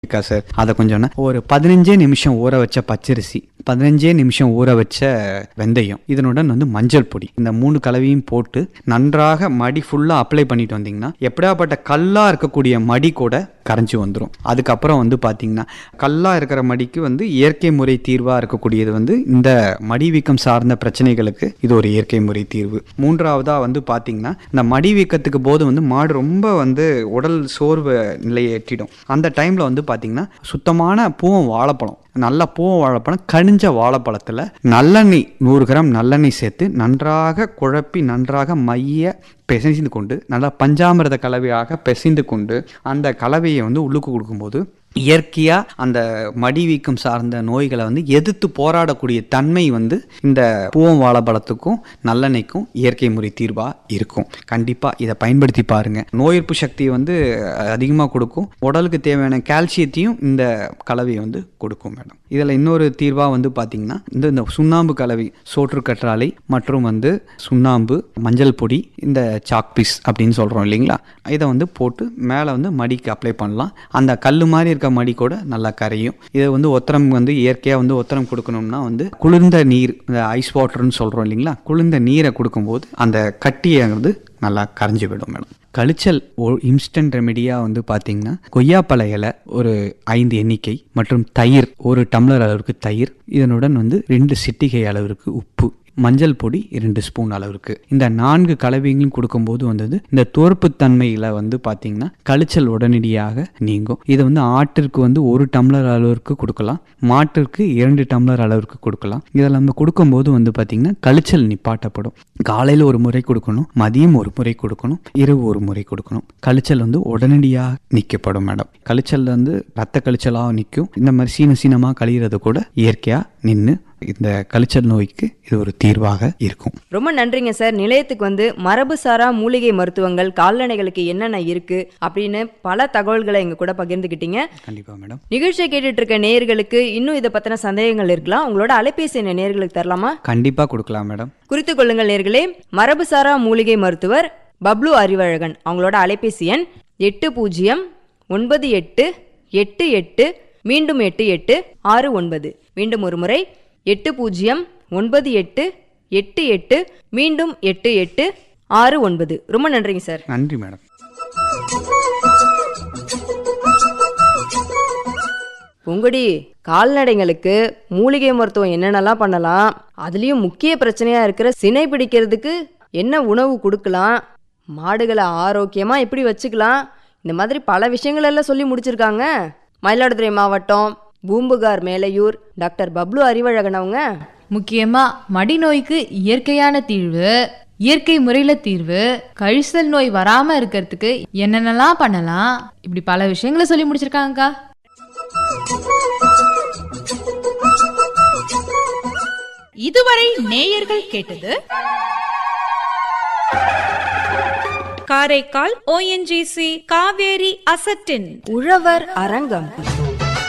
இருக்கா சார் அதை கொஞ்சம் ஒரு பதினஞ்சே நிமிஷம் ஊற வச்ச பச்சரிசி பதினஞ்சே நிமிஷம் ஊற வச்ச வெந்தயம் இதனுடன் வந்து மஞ்சள் பொடி இந்த மூணு கலவையும் போட்டு நன்றாக மடி ஃபுல்லாக அப்ளை பண்ணிட்டு வந்தீங்கன்னா எப்படியாப்பட்ட கல்லாக இருக்கக்கூடிய மடி கூட கரைஞ்சி வந்துடும் அதுக்கப்புறம் வந்து பார்த்தீங்கன்னா கல்லாக இருக்கிற மடிக்கு வந்து இயற்கை முறை தீர்வாக இருக்கக்கூடியது வந்து இந்த மடி வீக்கம் சார்ந்த பிரச்சனைகளுக்கு இது ஒரு இயற்கை முறை தீர்வு மூன்றாவதாக வந்து பார்த்தீங்கன்னா இந்த மடி வீக்கத்துக்கு போது வந்து மாடு ரொம்ப வந்து உடல் சோர்வு நிலையை எட்டிடும் அந்த டைமில் வந்து பார்த்தீங்கன்னா சுத்தமான பூவம் வாழைப்பழம் நல்ல பூவம் வாழைப்பழம் கனிஞ்ச வாழைப்பழத்தில் நல்லெண்ணெய் நூறு கிராம் நல்லெண்ணெய் சேர்த்து நன்றாக குழப்பி நன்றாக மைய பிசைந்து கொண்டு நல்லா பஞ்சாமிரத கலவையாக பிசைந்து கொண்டு அந்த கலவையை வந்து உள்ளுக்கு கொடுக்கும்போது இயற்கையாக அந்த மடி வீக்கம் சார்ந்த நோய்களை வந்து எதிர்த்து போராடக்கூடிய தன்மை வந்து இந்த பூவம் வாழைப்பழத்துக்கும் நல்லெண்ணெய்க்கும் இயற்கை முறை தீர்வாக இருக்கும் கண்டிப்பாக இதை பயன்படுத்தி பாருங்கள் நோய் எதிர்ப்பு சக்தியை வந்து அதிகமாக கொடுக்கும் உடலுக்கு தேவையான கால்சியத்தையும் இந்த கலவையை வந்து கொடுக்கும் மேடம் இதில் இன்னொரு தீர்வாக வந்து பார்த்திங்கன்னா இந்த இந்த சுண்ணாம்பு கலவை சோற்று கற்றாழை மற்றும் வந்து சுண்ணாம்பு மஞ்சள் பொடி இந்த சாக்பீஸ் அப்படின்னு சொல்கிறோம் இல்லைங்களா இதை வந்து போட்டு மேலே வந்து மடிக்கு அப்ளை பண்ணலாம் அந்த கல் மாதிரி இருக்க மடி கூட நல்லா கரையும் இதை வந்து ஒத்தரம் வந்து இயற்கையாக வந்து ஒத்தரம் கொடுக்கணும்னா வந்து குளிர்ந்த நீர் இந்த ஐஸ் வாட்டர்னு சொல்கிறோம் இல்லைங்களா குளிர்ந்த நீரை கொடுக்கும்போது அந்த கட்டியானது நல்லா கரைஞ்சி விடும் மேடம் கழிச்சல் இன்ஸ்டன்ட் ரெமெடியாக வந்து பார்த்தீங்கன்னா கொய்யாப்பழ இலை ஒரு ஐந்து எண்ணிக்கை மற்றும் தயிர் ஒரு டம்ளர் அளவிற்கு தயிர் இதனுடன் வந்து ரெண்டு சிட்டிகை அளவிற்கு உப்பு மஞ்சள் பொடி இரண்டு ஸ்பூன் அளவிற்கு இந்த நான்கு கலவைகளும் கொடுக்கும்போது வந்தது இந்த தோற்பு தன்மையில் வந்து பார்த்தீங்கன்னா கழிச்சல் உடனடியாக நீங்கும் இதை வந்து ஆட்டிற்கு வந்து ஒரு டம்ளர் அளவிற்கு கொடுக்கலாம் மாட்டிற்கு இரண்டு டம்ளர் அளவிற்கு கொடுக்கலாம் இதில் நம்ம கொடுக்கும்போது வந்து பார்த்தீங்கன்னா கழிச்சல் நிப்பாட்டப்படும் காலையில் ஒரு முறை கொடுக்கணும் மதியம் ஒரு முறை கொடுக்கணும் இரவு ஒரு முறை கொடுக்கணும் கழிச்சல் வந்து உடனடியாக நிற்கப்படும் மேடம் கழிச்சல் வந்து ரத்த கழிச்சலாக நிற்கும் இந்த மாதிரி சீன சீனமாக கழிகிறது கூட இயற்கையாக நின்று இந்த கழிச்சல் நோய்க்கு இது ஒரு தீர்வாக இருக்கும் ரொம்ப நன்றிங்க சார் நிலையத்துக்கு வந்து மரபுசாரா மூலிகை மருத்துவங்கள் கால்நடைகளுக்கு என்னென்ன இருக்கு அப்படின்னு பல தகவல்களை எங்க கூட பகிர்ந்துக்கிட்டீங்க கண்டிப்பாக மேடம் நிகழ்ச்சியை கேட்டுட்டு இருக்க நேயர்களுக்கு இன்னும் இதை பத்தின சந்தேகங்கள் இருக்கலாம் உங்களோட அலைபேசி எண்ணை நேயர்களுக்கு தரலாமா கண்டிப்பாக கொடுக்கலாம் மேடம் குறித்து கொள்ளுங்கள் நேர்களே மரபுசாரா மூலிகை மருத்துவர் பப்ளு அறிவழகன் அவங்களோட அலைபேசி எண் எட்டு பூஜ்ஜியம் ஒன்பது எட்டு எட்டு எட்டு மீண்டும் எட்டு எட்டு ஆறு ஒன்பது மீண்டும் ஒரு முறை எட்டு பூஜ்ஜியம் ஒன்பது எட்டு எட்டு எட்டு மீண்டும் எட்டு எட்டு ஆறு ஒன்பது ரொம்ப நன்றிங்க சார் நன்றி மேடம் உங்கடி கால்நடைங்களுக்கு மூலிகை மருத்துவம் என்னென்னலாம் பண்ணலாம் அதுலேயும் முக்கிய பிரச்சனையாக இருக்கிற சினை பிடிக்கிறதுக்கு என்ன உணவு கொடுக்கலாம் மாடுகளை ஆரோக்கியமாக எப்படி வச்சுக்கலாம் இந்த மாதிரி பல விஷயங்கள் எல்லாம் சொல்லி முடிச்சிருக்காங்க மயிலாடுதுறை மாவட்டம் பூம்புகார் மேலையூர் டாக்டர் பப்ளு அறிவழகன் அவங்க முக்கியமா மடி நோய்க்கு இயற்கையான தீர்வு இயற்கை முறையில தீர்வு கழிசல் நோய் வராம இருக்கிறதுக்கு என்னென்னலாம் பண்ணலாம் இப்படி பல விஷயங்களை சொல்லி முடிச்சிருக்காங்கக்கா இதுவரை நேயர்கள் கேட்டது காரைக்கால் ஓஎன்ஜிசி காவேரி அசட்டின் உழவர் அரங்கம்